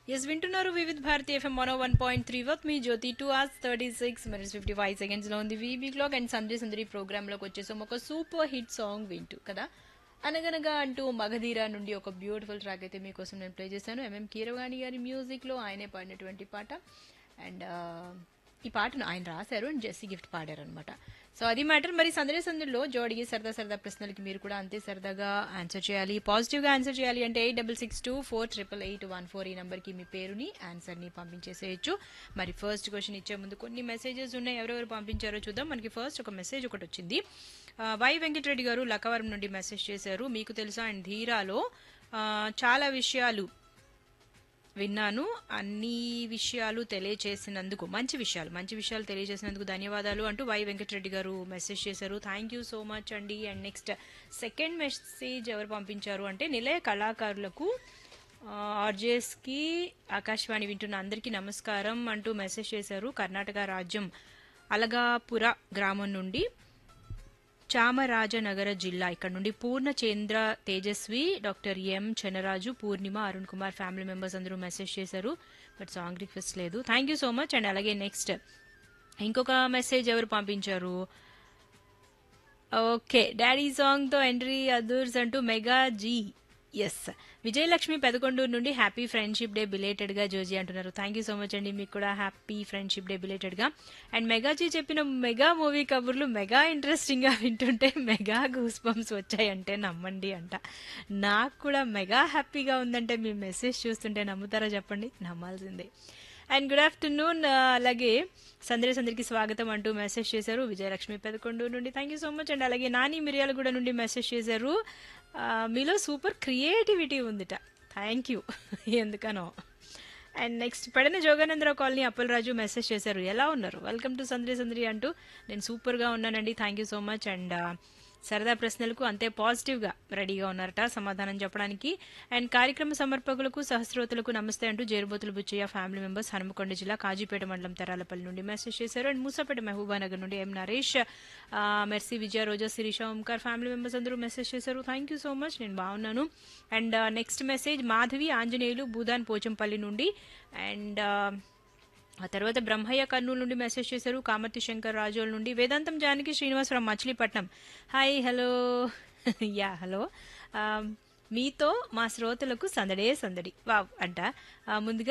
yes వింటున్నారు Vividh Bharati FM one one point three with me Jyothi two hours thirty six minutes fifty five seconds లో ఉంది VB clock and Sunday Sundari program లోకి వచ్చేసాం ఒక super hit song వింటూ కదా అనగనగా అంటూ మగధీర నుండి ఒక బ్యూటిఫుల్ ట్రాక్ అయితే మీకోసం నేను ప్లే చేశాను ఎంఎం కీరవాణి గారి మ్యూజిక్ లో ఆయనే పాడినటువంటి పాట అండ్ ఈ పాటను ఆయన రాశారు అండ్ జెస్సీ గిఫ్ట్ పాడారు అనమాట సో అది మ్యాటర్ మరి సందడి సందులో జోడిగి సరదా సరదా ప్రశ్నలకి మీరు కూడా అంతే సరదాగా ఆన్సర్ చేయాలి పాజిటివ్ గా ఆన్సర్ చేయాలి అంటే eight double six two four triple eight one four ఈ నంబర్కి మీ పేరుని ఆన్సర్ని పంపించేసేయచ్చు మరి ఫస్ట్ క్వశ్చన్ ఇచ్చే ముందు కొన్ని మెసేజెస్ ఉన్నాయి ఎవరెవరు పంపించారో చూద్దాం మనకి ఫస్ట్ ఒక మెసేజ్ ఒకటి వచ్చింది ఆ, వై వెంకటరెడ్డి గారు లక్కవరం నుండి మెసేజ్ చేశారు మీకు తెలుసా అండ్ ధీరాలో ఆ, చాలా విషయాలు విన్నాను అన్ని విషయాలు తెలియచేసినందుకు మంచి విషయాలు మంచి విషయాలు తెలియజేసినందుకు ధన్యవాదాలు అంటూ వై వెంకటరెడ్డి గారు మెసేజ్ చేశారు థ్యాంక్ యూ సో మచ్ అండి అండ్ నెక్స్ట్ సెకండ్ మెసేజ్ ఎవరు పంపించారు అంటే నిలయ కళాకారులకు ఆర్జేస్కి ఆకాశవాణి వింటున్న అందరికీ నమస్కారం అంటూ మెసేజ్ చేశారు కర్ణాటక రాజ్యం అలగాపుర గ్రామం నుండి చామరాజనగర జిల్లా ఇక్కడ నుండి Purna Chandra Tejasvi doctor M Chanaraju Purnima Arun Kumar family members అందరూ మెసేజ్ చేశారు బట్ సాంగ్ రిక్వెస్ట్ లేదు thank you so much and అలాగే నెక్స్ట్ ఇంకొక మెసేజ్ ఎవరు పంపించారు ఓకే డాడీ సాంగ్ తో ఎంట్రీ అదర్స్ అంటూ mega G S Vijayalakshmi Pedakonduru నుండి హ్యాపీ ఫ్రెండ్షిప్ డే బిలేటెడ్ గా జోజీ అంటున్నారు థ్యాంక్ యూ సో మచ్ అండి మీకు కూడా హ్యాపీ ఫ్రెండ్షిప్ డే బిలేటెడ్ గా అండ్ మెగాజీ చెప్పిన మెగా మూవీ కబుర్లు మెగా ఇంట్రెస్టింగ్ గా వింటుంటే మెగా గూస్ బంప్స్ వచ్చాయంటే నమ్మండి అంట నాకు కూడా మెగా హ్యాపీగా ఉందంటే మీ మెసేజ్ చూస్తుంటే నమ్ముతారా చెప్పండి నమ్మాల్సిందే అండ్ గుడ్ ఆఫ్టర్నూన్ అలాగే సందరి సందరికి స్వాగతం అంటూ మెసేజ్ చేశారు విజయలక్ష్మి పెదకొండూరు నుండి thank you so much and అలాగే నాని మిర్యాలగూడ నుండి మెసేజ్ చేశారు ఆ, మీలో సూపర్ క్రియేటివిటీ ఉందిట థ్యాంక్ యూ ఎందుకనో and next Pedana Joganandarao colony Appalaraju message చేశారు ఎలా ఉన్నారు వెల్కమ్ టు సందరి సందరి అంటూ నేను సూపర్గా ఉన్నానండి thank you so much and సరదా ప్రశ్నలకు అంతే పాజిటివ్గా రెడీగా ఉన్నారట సమాధానం చెప్పడానికి అండ్ కార్యక్రమ సమర్పకులకు సహస్రోతులకు నమస్తే అంటూ జేరుబోతుల బుచ్చయ్య ఫ్యామిలీ మెంబర్స్ హనుమకొండ జిల్లా కాజీపేట మండలం తెరాలపల్లి నుండి మెసేజ్ చేశారు అండ్ మూసాపేట మహబూబానగర్ నుండి ఎం నరేష్ ఆ, Mercy Vijaya Roja Sirisha Omkar family members అందరూ మెసేజ్ చేశారు థ్యాంక్ యూ సో మచ్ నేను బాగున్నాను and next message Madhavi Anjaneyulu Bhoodan Pochampally నుండి అండ్ ఆ తర్వాత బ్రహ్మయ్య కర్నూలు నుండి మెసేజ్ చేశారు కామర్తి శంకర్ రాజోల్ నుండి Vedantam Janaki Srinivasarao Machilipatnam hi hello yeah hello మీతో మా శ్రోతలకు సందడే సందడి వావ్ అంట ఆ, ముందుగా